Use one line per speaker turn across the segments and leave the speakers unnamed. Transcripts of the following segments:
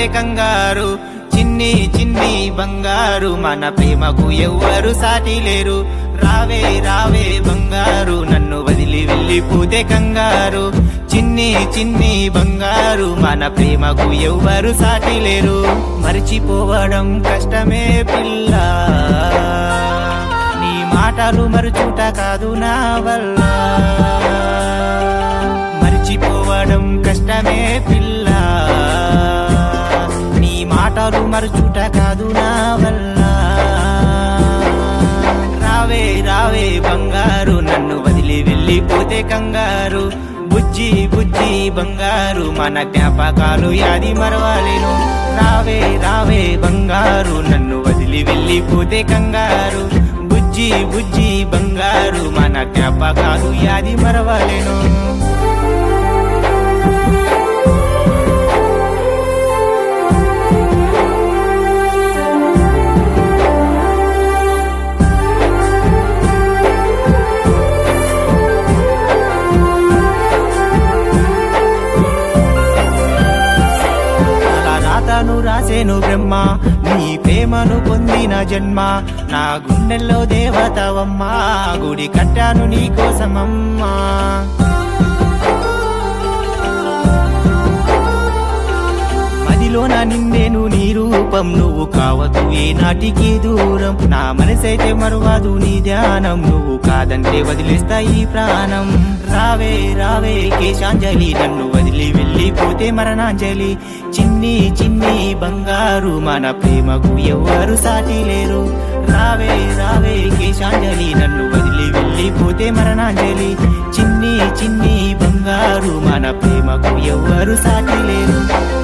కంగారు చిన్ని చిన్ని బంగారు మన ప్రేమకు ఎవ్వరు సాటి లేరు రావే రావే బంగారు నన్ను వదిలి వెళ్ళిపోతే కంగారు చిన్ని చిన్ని బంగారు మన ప్రేమకు ఎవ్వరు సాటి లేరు మరిచిపోవడం కష్టమే పిల్ల నీ మాటలు మరుచుట కాదు నా వల్ల మరిచిపోవడం కష్టమే పిల్ల నీ మాటలు మరుచుట కాదు నా వల్ల రావే రావే బంగారు నన్ను వదిలి వెళ్ళిపోతే కంగారు బుజ్జి బుజ్జి బంగారు మన జ్ఞాపకాలు యాది మరవాలేను రావే రావే బంగారు నన్ను వదిలి వెళ్ళిపోతే కంగారు బుజ్జి బుజ్జి బంగారు మన జ్ఞాపకాలు యాది మరవాలేను అలా రాతను రాసేను బ్రహ్మ నీ ప్రేమను పొందిన జన్మ నా గుండెల్లో దేవతవమ్మా గుడి కట్టాను నీ కోసమమ్మా మదిలోన నిండేను నీ రూపం నువ్వు కావద్దు ఏ నాటికి దూరం నా మనసైతే మరువదు నీ ధ్యానం నువ్వు కాదంటే వదిలేస్తా ఈ ప్రాణం రావే రావే కేశాంజలి నన్ను వదిలి వెళ్ళిపోతే మరణాంజలి చిన్ని చిన్ని బంగారు మన ప్రేమకు ఎవ్వరు సాటి లేరు రావే రావే కేశాంజలి నన్ను వదిలి వెళ్ళిపోతే మరణాంజలి చిన్ని చిన్ని బంగారు మన ప్రేమకు ఎవ్వరు సాటి లేరు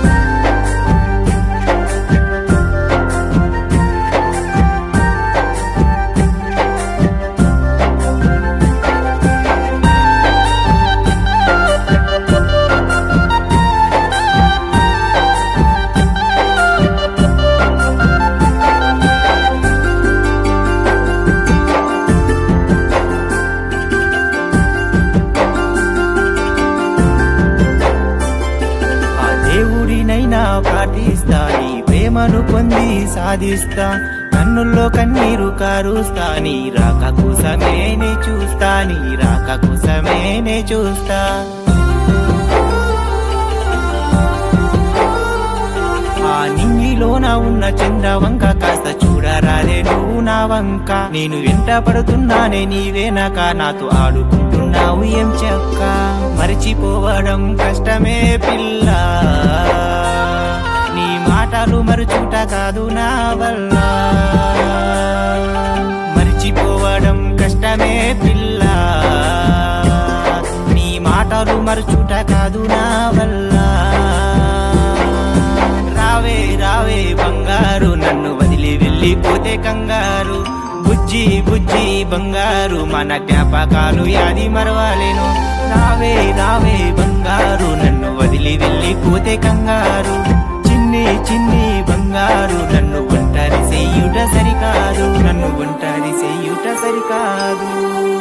ఆ దేవుడినైనా ప్రార్థిస్తా నీ ప్రేమను పొంది సాధిస్తా కన్నుల్లో కన్నీరు కారుస్తా నీ రాక కోసమే నే చూస్తా నీ రాక కోసమే నే చూస్తా ఆ నింగిలోన ఉన్న చంద్రవంక కాస్త చూడరాదే నువ్వు నా వంక నేను వెంట పడుతున్నానే నీవేనక నాతో ఆడుకుంటున్నావు ఏం చెక్క మరిచిపోవడం కష్టమే పిల్ల నీ మాటలు మరుచుట కాదు నా వల్ల మరిచిపోవడం కష్టమే పిల్ల నీ మాటలు మరుచుట కాదు నా వల్ల రావే రావే బంగారు నన్ను వదిలి వెళ్ళిపోతే కంగారు బుజ్జి బుజ్జి బంగారు మన జ్ఞాపకాలు యాది మరవాలేను రావే రావే బంగారు నన్ను వదిలి వెళ్ళిపోతే కంగారు చిన్ని చిన్ని బంగారు నన్ను ఒంటరి చెయ్యుట సరికాదు నన్ను ఒంటరి చెయ్యుట సరికాదు